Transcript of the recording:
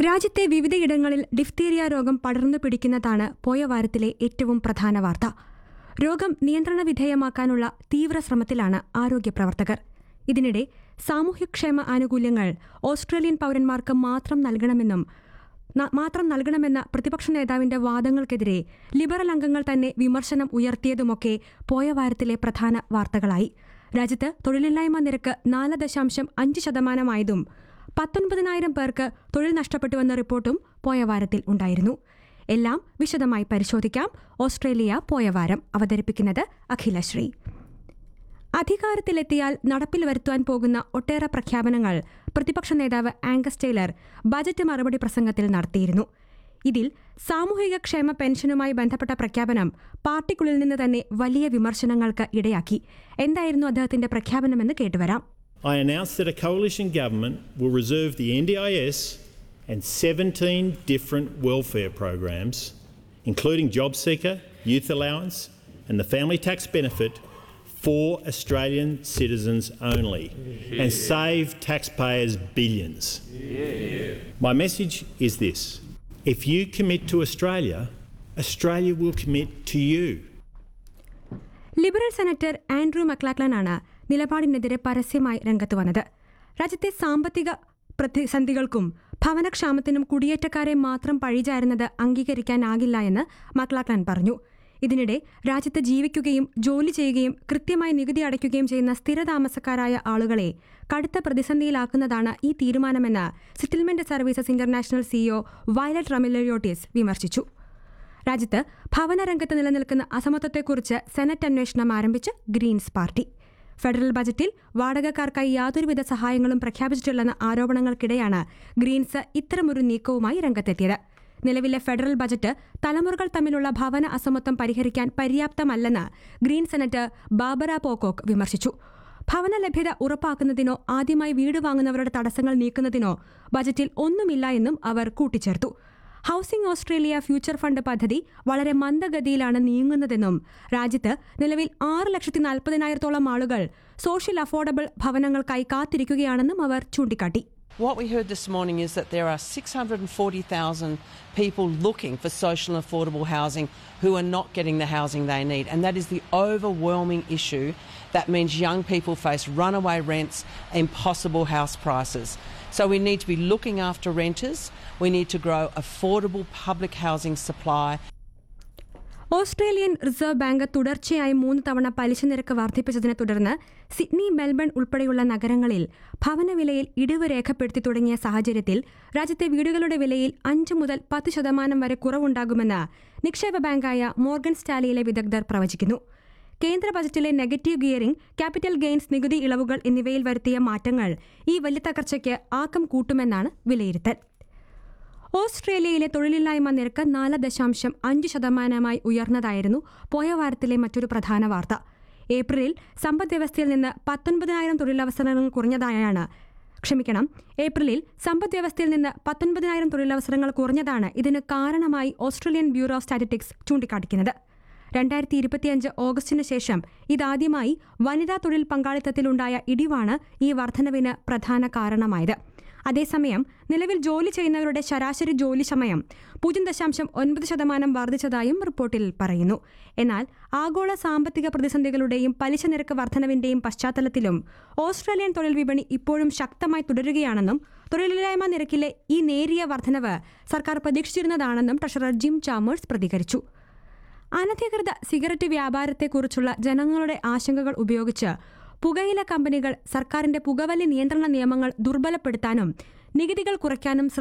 രാജ്യത്തെ വിവിധയിടങ്ങളിൽ ഡിഫ്തീരിയ രോഗം പടർന്നു പിടിക്കുന്നതാണ് പോയ വാരത്തിലെ ഏറ്റവും പ്രധാന വാർത്ത രോഗം നിയന്ത്രണ വിധേയമാക്കാനുള്ള തീവ്ര ശ്രമത്തിലാണ് ആരോഗ്യ പ്രവർത്തകർ ഇതിനിടെ സാമൂഹ്യക്ഷേമ ആനുകൂല്യങ്ങൾ ഓസ്ട്രേലിയൻ പൗരന്മാർക്ക് മാത്രം നൽകണമെന്നും ന- മാത്രം നൽകണമെന്ന പ്രതിപക്ഷ നേതാവിന്റെ വാദങ്ങൾക്കെതിരെ ലിബറൽ അംഗങ്ങൾ തന്നെ വിമർശനം ഉയർത്തിയതുമൊക്കെ പോയ വാരത്തിലെ പ്രധാന വാർത്തകളായി രാജ്യത്ത് തൊഴിലില്ലായ്മ നിരക്ക് നാല് ദശാംശം അഞ്ച് ശതമാനമായതും പത്തൊൻപതിനായിരം പേർക്ക് തൊഴിൽ നഷ്ടപ്പെട്ടുവെന്ന റിപ്പോർട്ടും പോയ വാരത്തിൽ ഉണ്ടായിരുന്നു എല്ലാം വിശദമായി പരിശോധിക്കാം ഓസ്ട്രേലിയ പോയ വാരം അവതരിപ്പിക്കുന്നത് അഖിലശ്രീ അധികാരത്തിലെത്തിയാൽ നടപ്പിൽ വരുത്തുവാൻ പോകുന്ന ഒട്ടേറെ പ്രഖ്യാപനങ്ങൾ പ്രതിപക്ഷ നേതാവ് ആംഗസ് ടൈലർ ബജറ്റ് മറുപടി പ്രസംഗത്തിൽ നടത്തിയിരുന്നു ഇതിൽ സാമൂഹിക ക്ഷേമ പെൻഷനുമായി ബന്ധപ്പെട്ട പ്രഖ്യാപനം പാർട്ടിക്കുള്ളിൽ നിന്ന് തന്നെ വലിയ വിമർശനങ്ങൾക്ക് ഇടയാക്കി എന്തായിരുന്നു അദ്ദേഹത്തിന്റെ പ്രഖ്യാപനമെന്ന് കേട്ടുവരാം I announce that a coalition government will reserve the NDIS and 17 different welfare programs, including JobSeeker, Youth Allowance, and the Family Tax Benefit, for Australian citizens only and save taxpayers billions. My message is this if you commit to Australia, Australia will commit to you. Liberal senator Andrew മക്ലാക്ലനാണ് നിലപാടിനെതിരെ പരസ്യമായി രംഗത്ത് വന്നത് രാജ്യത്തെ സാമ്പത്തിക പ്രതിസന്ധികൾക്കും ഭവനക്ഷാമത്തിനും കുടിയേറ്റക്കാരെ മാത്രം പഴിചാരുന്നത് അംഗീകരിക്കാനാകില്ല എന്ന് മക്ലാക്ലൻ പറഞ്ഞു ഇതിനിടെ രാജ്യത്ത് ജീവിക്കുകയും ജോലി ചെയ്യുകയും കൃത്യമായി നികുതി അടയ്ക്കുകയും ചെയ്യുന്ന സ്ഥിരതാമസക്കാരായ ആളുകളെ കടുത്ത പ്രതിസന്ധിയിലാക്കുന്നതാണ് ഈ തീരുമാനമെന്ന് settlement services international CEO Violet റമിലോയോട്ടിസ് വിമർശിച്ചു രാജ്യത്ത് ഭവനരംഗത്ത് നിലനിൽക്കുന്ന അസമത്വത്തെക്കുറിച്ച് സെനറ്റ് അന്വേഷണം ആരംഭിച്ച് ഗ്രീൻസ് പാർട്ടി ഫെഡറൽ ബജറ്റിൽ വാടകക്കാർക്കായി യാതൊരുവിധ സഹായങ്ങളും പ്രഖ്യാപിച്ചിട്ടില്ലെന്ന ആരോപണങ്ങൾക്കിടെയാണ് ഗ്രീൻസ് ഇത്തരമൊരു നീക്കവുമായി രംഗത്തെത്തിയത് നിലവിലെ ഫെഡറൽ ബജറ്റ് തലമുറകൾ തമ്മിലുള്ള ഭവന അസമത്വം പരിഹരിക്കാൻ പര്യാപ്തമല്ലെന്ന് ഗ്രീൻ സെനറ്റർ ബാബറ പോക്കോക്ക് വിമർശിച്ചു ഭവന ലഭ്യത ഉറപ്പാക്കുന്നതിനോ ആദ്യമായി വീട് വാങ്ങുന്നവരുടെ തടസ്സങ്ങൾ നീക്കുന്നതിനോ ബജറ്റിൽ ഒന്നുമില്ല എന്നും അവർ കൂട്ടിച്ചേർത്തു ഹൌസിംഗ് ഓസ്ട്രേലിയ ഫ്യൂച്ചർ ഫണ്ട് പദ്ധതി വളരെ മന്ദഗതിയിലാണ് നീങ്ങുന്നതെന്നും രാജ്യത്ത് നിലവിൽ ആറ് ലക്ഷത്തി നാൽപ്പതിനായിരത്തോളം ആളുകൾ സോഷ്യൽ അഫോർഡബിൾ ഭവനങ്ങൾക്കായി കാത്തിരിക്കുകയാണെന്നും അവർ ചൂണ്ടിക്കാട്ടി What we heard this morning is that there are 640,000 people looking for social and affordable housing who are not getting the housing they need. And that is the overwhelming issue. That means young people face runaway rents, impossible house prices. So we need to be looking after renters. We need to grow affordable public housing supply. Australian reserve bank തുടർച്ചയായി മൂന്ന് തവണ പലിശ നിരക്ക് വർദ്ധിപ്പിച്ചതിനെ തുടർന്ന് Sydney Melbourne ഉൾപ്പെടെയുള്ള നഗരങ്ങളിൽ ഭവനവിലയിൽ ഇടിവ് രേഖപ്പെടുത്തി തുടങ്ങിയ സാഹചര്യത്തിൽ രാജ്യത്തെ വീടുകളുടെ വിലയിൽ അഞ്ച് മുതൽ പത്ത് ശതമാനം വരെ കുറവുണ്ടാകുമെന്ന് നിക്ഷേപ ബാങ്കായ മോർഗൻ സ്റ്റാലിയിലെ വിദഗ്ധർ പ്രവചിക്കുന്നു കേന്ദ്ര ബജറ്റിലെ നെഗറ്റീവ് ഗിയറിംഗ് ക്യാപിറ്റൽ ഗെയിൻസ് നികുതി ഇളവുകൾ എന്നിവയിൽ വരുത്തിയ മാറ്റങ്ങൾ ഈ വലിയ തകർച്ചയ്ക്ക് ആക്കം കൂട്ടുമെന്നാണ് വിലയിരുത്തൽ ഓസ്ട്രേലിയയിലെ തൊഴിലില്ലായ്മ നിരക്ക് നാല് ദശാംശം അഞ്ച് ശതമാനമായി ഉയർന്നതായിരുന്നു പോയ വാരത്തിലെ മറ്റൊരു പ്രധാന വാർത്ത ഏപ്രിലിൽ സമ്പദ്വ്യവസ്ഥയിൽ നിന്ന് പത്തൊൻപതിനായിരം തൊഴിലവസരങ്ങൾ കുറഞ്ഞതായാണ് ക്ഷമിക്കണം ഏപ്രിലിൽ സമ്പദ്വ്യവസ്ഥയിൽ നിന്ന് പത്തൊൻപതിനായിരം തൊഴിലവസരങ്ങൾ കുറഞ്ഞതാണ് ഇതിന് കാരണമായി ഓസ്ട്രേലിയൻ ബ്യൂറോ ഓഫ് സ്റ്റാറ്റിസ്റ്റിക്സ് ചൂണ്ടിക്കാട്ടിക്കുന്നത് രണ്ടായിരത്തി ഇരുപത്തിയഞ്ച് ഓഗസ്റ്റിന് ശേഷം ഇതാദ്യമായി വനിതാ തൊഴിൽ പങ്കാളിത്തത്തിലുണ്ടായ ഇടിവാണ് ഈ വർധനവിന് പ്രധാന കാരണമായത് അതേസമയം നിലവിൽ ജോലി ചെയ്യുന്നവരുടെ ശരാശരി ജോലി സമയം പൂജ്യം ദശാംശം ഒൻപത് ശതമാനം വർദ്ധിച്ചതായും റിപ്പോർട്ടിൽ പറയുന്നു എന്നാൽ ആഗോള സാമ്പത്തിക പ്രതിസന്ധികളുടെയും പലിശ നിരക്ക് വർധനവിന്റെയും പശ്ചാത്തലത്തിലും ഓസ്ട്രേലിയൻ തൊഴിൽ വിപണി ഇപ്പോഴും ശക്തമായി തുടരുകയാണെന്നും തൊഴിലില്ലായ്മ നിരക്കിലെ ഈ നേരിയ വർധനവ് സർക്കാർ പ്രതീക്ഷിച്ചിരുന്നതാണെന്നും ട്രഷറർ ജിം ചാമേഴ്സ് പ്രതികരിച്ചു അനധികൃത സിഗരറ്റ് വ്യാപാരത്തെക്കുറിച്ചുള്ള ജനങ്ങളുടെ ആശങ്കകൾ ഉപയോഗിച്ച് പുകയില കമ്പനികൾ സർക്കാരിന്റെ പുകവലി നിയന്ത്രണ നിയമങ്ങൾ ദുർബലപ്പെടുത്താനും നികുതികൾ കുറയ്ക്കാനും ശ്രമിച്ചു